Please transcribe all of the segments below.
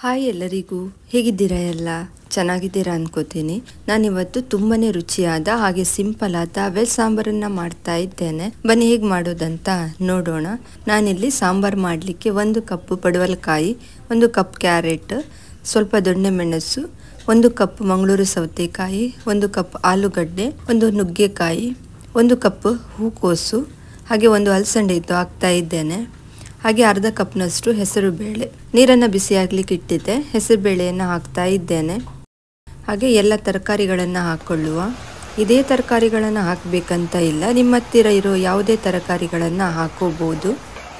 hi ಎಲ್ಲರಿಗೂ ಹೇಗಿದ್ದೀರಾ ಎಲ್ಲ ಚೆನ್ನಾಗಿದ್ದೀರಾ ಅನ್ಕೋತೀನಿ ನಾನಿವತ್ತು ತುಂಬಾನೇ ರುಚಿಯಾದ ಹಾಗೆ ಸಿಂಪಲ್ ಆದ ವೆಜ್ ಸಾಂಬಾರನ್ನ ಮಾಡ್ತಾ ಇದ್ದೇನೆ ಬನ್ನಿ ಹೇಗೆ ಮಾಡೋದಂತ ನೋಡೋಣ ನಾನಿಲ್ಲಿ ಸಾಂಬಾರ್ ಮಾಡಲಿಕ್ಕೆ ಒಂದು ಕಪ್ ಪಡವಲಕಾಯಿ ಒಂದು ಕಪ್ ಕ್ಯಾರೆಟ್ ಸ್ವಲ್ಪ ದೊಣ್ಣೆ ಮೆಣಸು ಒಂದು ಕಪ್ ಮಂಗಳೂರು ಸೌತೆಕಾಯಿ ಒಂದು ಕಪ್ ಆಲೂಗಡ್ಡೆ ಒಂದು ನುಗ್ಗೆಕಾಯಿ ಒಂದು ಕಪ್ ಹೂಕೋಸು ಹಾಗೆ ಒಂದು ಅಲಸಂಡೆ ಇತ್ತು ಹಾಕ್ತಾ ಇದ್ದೇನೆ ಹಾಗೆ ಅರ್ಧ ಕಪ್ನಷ್ಟು ಹೆಸರು ಬೇಳೆ ನೀರನ್ನು ಬಿಸಿಯಾಗ್ಲಿಕ್ಕೆ ಇಟ್ಟಿದ್ದೆ ಹೆಸರು ಬೇಳೆಯನ್ನು ಹಾಕ್ತಾ ಇದ್ದೇನೆ ಹಾಗೆ ಎಲ್ಲ ತರಕಾರಿಗಳನ್ನು ಹಾಕ್ಕೊಳ್ಳುವ ಇದೇ ತರಕಾರಿಗಳನ್ನು ಹಾಕಬೇಕಂತ ಇಲ್ಲ ನಿಮ್ಮ ಹತ್ತಿರ ಇರೋ ಯಾವುದೇ ತರಕಾರಿಗಳನ್ನು ಹಾಕೋಬಹುದು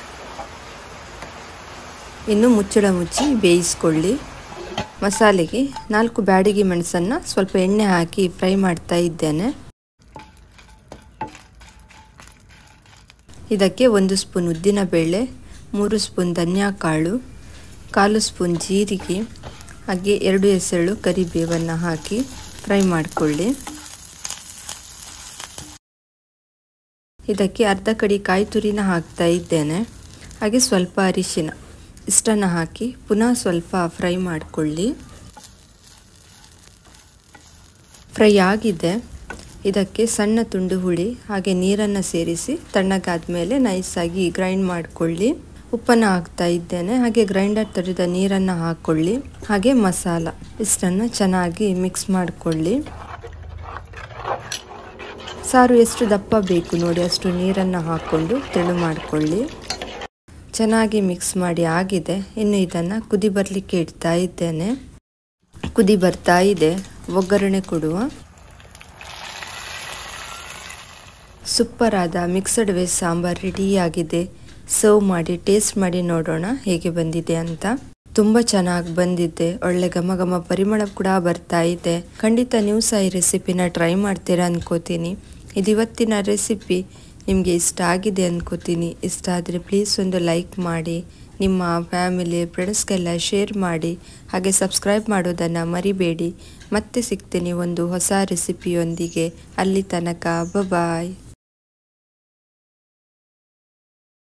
ಇನ್ನು ಮುಚ್ಚಳ ಮುಚ್ಚಿ ಬೇಯಿಸ್ಕೊಳ್ಳಿ ಮಸಾಲೆಗೆ ನಾಲ್ಕು ಬ್ಯಾಡಿಗೆ ಮೆಣಸನ್ನು ಸ್ವಲ್ಪ ಎಣ್ಣೆ ಹಾಕಿ ಫ್ರೈ ಮಾಡ್ತಾ ಇದ್ದೇನೆ ಇದಕ್ಕೆ ಒಂದು ಸ್ಪೂನ್ ಉದ್ದಿನ ಬೇಳೆ ಮೂರು ಸ್ಪೂನ್ ಧನಿಯಾ ಕಾಳು ಕಾಲು ಸ್ಪೂನ್ ಜೀರಿಗೆ ಹಾಗೆ ಎರಡು ಎಸಳು ಕರಿಬೇವನ್ನು ಹಾಕಿ ಫ್ರೈ ಮಾಡಿಕೊಳ್ಳಿ ಇದಕ್ಕೆ ಅರ್ಧ ಕಡಿ ಕಾಯಿ ತುರಿನ ಹಾಕ್ತಾ ಇದ್ದೇನೆ ಹಾಗೆ ಸ್ವಲ್ಪ ಅರಿಶಿನ ಇಷ್ಟನ್ನು ಹಾಕಿ ಪುನಃ ಸ್ವಲ್ಪ ಫ್ರೈ ಮಾಡಿಕೊಳ್ಳಿ ಫ್ರೈ ಆಗಿದೆ ಇದಕ್ಕೆ ಸಣ್ಣ ತುಂಡು ಹುಳಿ ಹಾಗೆ ನೀರನ್ನು ಸೇರಿಸಿ ತಣ್ಣಗಾದ ಮೇಲೆ ನೈಸಾಗಿ ಗ್ರೈಂಡ್ ಮಾಡಿಕೊಳ್ಳಿ ಉಪ್ಪನ್ನು ಹಾಕ್ತಾ ಇದ್ದೇನೆ ಹಾಗೆ ಗ್ರೈಂಡರ್ ತರಿದ ನೀರನ್ನು ಹಾಕ್ಕೊಳ್ಳಿ ಹಾಗೆ ಮಸಾಲ ಇಷ್ಟನ್ನು ಚೆನ್ನಾಗಿ ಮಿಕ್ಸ್ ಮಾಡಿಕೊಳ್ಳಿ ಸಾರು ಎಷ್ಟು ದಪ್ಪ ಬೇಕು ನೋಡಿ ಅಷ್ಟು ನೀರನ್ನು ಹಾಕ್ಕೊಂಡು ತೆಳು ಮಾಡಿಕೊಳ್ಳಿ ಚೆನ್ನಾಗಿ ಮಿಕ್ಸ್ ಮಾಡಿ ಆಗಿದೆ ಇನ್ನು ಇದನ್ನು ಕುದಿ ಬರಲಿಕ್ಕೆ ಇಡ್ತಾ ಇದ್ದೇನೆ ಕುದಿ ಬರ್ತಾ ಇದೆ ಒಗ್ಗರಣೆ ಕೊಡುವ ಸೂಪರ್ ಆದ ಮಿಕ್ಸಡ್ ವೆಜ್ ಸಾಂಬಾರ್ ರೆಡಿಯಾಗಿದೆ ಸರ್ವ್ ಮಾಡಿ ಟೇಸ್ಟ್ ಮಾಡಿ ನೋಡೋಣ ಹೇಗೆ ಬಂದಿದೆ ಅಂತ ತುಂಬ ಚೆನ್ನಾಗಿ ಬಂದಿದೆ ಒಳ್ಳೆ ಘಮ ಘಮ ಪರಿಮಳ ಕೂಡ ಬರ್ತಾ ಇದೆ ಖಂಡಿತ ನೀವು ಸಹ ಈ ರೆಸಿಪಿನ ಟ್ರೈ ಮಾಡ್ತೀರಾ ಅನ್ಕೋತೀನಿ ಇದು ಇವತ್ತಿನ ರೆಸಿಪಿ ನಿಮಗೆ ಇಷ್ಟ ಆಗಿದೆ ಅನ್ಕೋತೀನಿ ಇಷ್ಟ ಆದರೆ ಪ್ಲೀಸ್ ಒಂದು ಲೈಕ್ ಮಾಡಿ ನಿಮ್ಮ ಫ್ಯಾಮಿಲಿ ಫ್ರೆಂಡ್ಸ್ಗೆಲ್ಲ ಶೇರ್ ಮಾಡಿ ಹಾಗೆ ಸಬ್ಸ್ಕ್ರೈಬ್ ಮಾಡೋದನ್ನು ಮರಿಬೇಡಿ ಮತ್ತೆ ಸಿಗ್ತೀನಿ ಒಂದು ಹೊಸ ರೆಸಿಪಿಯೊಂದಿಗೆ ಅಲ್ಲಿ ತನಕ ಬಾಯ್